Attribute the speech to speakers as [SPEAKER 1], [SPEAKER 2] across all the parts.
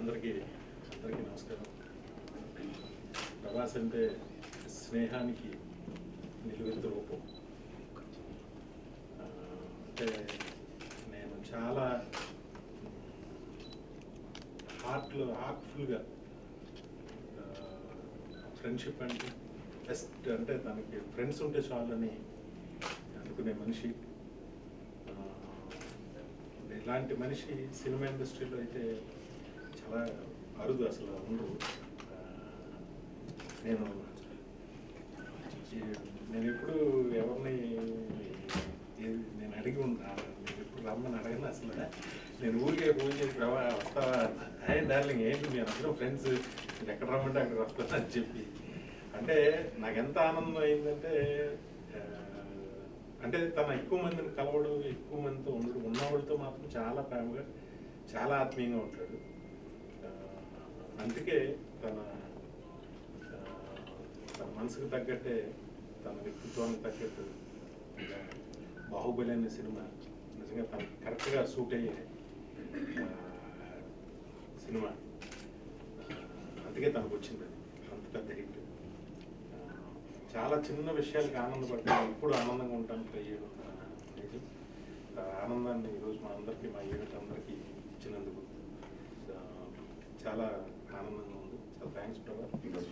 [SPEAKER 1] అందరికీ అందరికీ నమస్కారం ప్రభాస్ అంటే స్నేహానికి నిలువెత్తు రూపం ఆ, అంటే నేను చాలా హార్ట్లో హార్ట్ఫుల్గా ఫ్రెండ్షిప్ అంటే బెస్ట్ అంటే తనకి ఫ్రెండ్స్ ఉంటే చాలని అనుకునే మనిషి ఆ, ఇలాంటి మనిషి సినిమా ఇండస్ట్రీలో అయితే చాలా అరుదు అసలు ఉండరు ఆ, నేను ఈ- నేను ఎప్పుడు ఎవరిని ఏది నేను అడిగి ఉంటా నేను ఎప్పుడు రమ్మని అడగను అసలు నేను ఊరికే ఫోన్ చేసి ప్రభా వస్తావా అయ్యే డార్లింగ్ ఏంటి నేను అందరూ ఫ్రెండ్స్ మీరు ఎక్కడ రమ్మంటే అక్కడ వస్తాను అని చెప్పి అంటే నాకు ఎంత ఆనందం అయిందంటే ఆ, అంటే తన ఎక్కువ మందిని కలవడం ఎక్కువ మందితో ఉండడం ఉన్నవాడితో మాత్రం చాలా ప్రేమగా చాలా ఆత్మీయంగా ఉంటాడు ఆ, అందుకే తన ఆ, తన మనసుకు తగ్గట్టే తన వ్యక్తిత్వానికి తగ్గట్టు ఇంకా బాహుబలి అనే సినిమా నిజంగా తనకి కరెక్ట్గా సూట్ అయ్యే ఆ, సినిమా ఆ, అందుకే తనకు వచ్చింది అది. అంత పెద్ద హిట్ చాలా చిన్న విషయాలకి ఆనందపడతాను ఎప్పుడు ఆనందంగా ఉంటాను అయ్యేడు నిజం ఆ ఆనందాన్ని ఈరోజు మా అందరికీ మా యూనిట్ అందరికీ ఇచ్చినందుకు ఆ, చాలా ఆనందంగా ఉంది చాలా థ్యాంక్స్ ప్రభా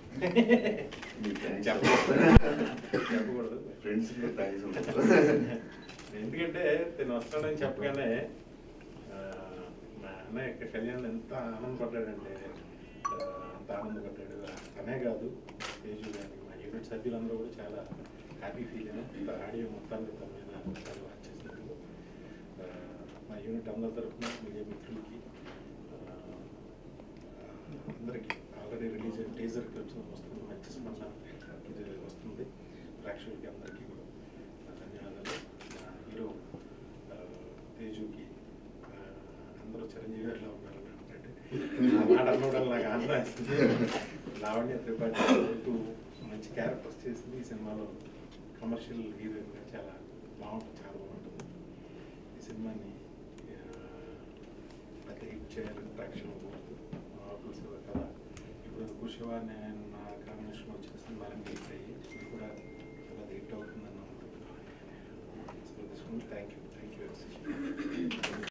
[SPEAKER 1] చెప్పకూడదు
[SPEAKER 2] ఫ్రెండ్స్ థ్యాంక్స్
[SPEAKER 1] ఎందుకంటే తను వస్తాడని చెప్పగానే ఆ, మా అన్నయ్య యొక్క కళ్యాణ్ ఎంత ఆనందపడ్డాడంటే ఆ, అంత ఆనందపడ్డాడు తనే కాదు తేజు కానీ మా యూనిట్ సభ్యులందరూ కూడా చాలా హ్యాపీ ఫీల్ అయినా ఆడియో మొత్తాన్ని తన మీద చాలా వాచ్ చేసినందుకు ఆ, మా యూనిట్ అందరి తరఫున మీడియా మిత్రులకి ఆ, అందరికీ ఆల్రెడీ రిలీజ్ అయిన టీజర్ క్లిప్స్ వస్తుంది మంచి స్పందన ఇది వస్తుంది ప్రేక్షకులకి అందరికీ కూడా నా ధన్యవాదాలు నా హీరో ఆ, తేజుకి ఆ, అందరూ చిరంజీవి గారిలో ఉన్నారు అంటే ఆ మాట అనుకోవడం నాకు ఆనందం వేస్తుంది లావణ్య త్రిపాఠి టూ మంచి క్యారెక్టర్స్ చేసింది ఈ సినిమాలో కమర్షియల్ హీరోయిన్గా చాలా బాగుంటుంది చాలా బాగుంటుంది ఈ సినిమాని ఆ, పెద్ద హిట్ చేయాలని ప్రేక్షకులు కోరుతూ ఆకుల శివ కథ ఇప్పుడు కుశివ నేను నా కాంబినేషన్ వచ్చేసి మళ్ళీ హిట్ అయ్యి ఇది కూడా పెద్ద హిట్ అవుతుందని నమ్ముతున్నాను so this thank you thank you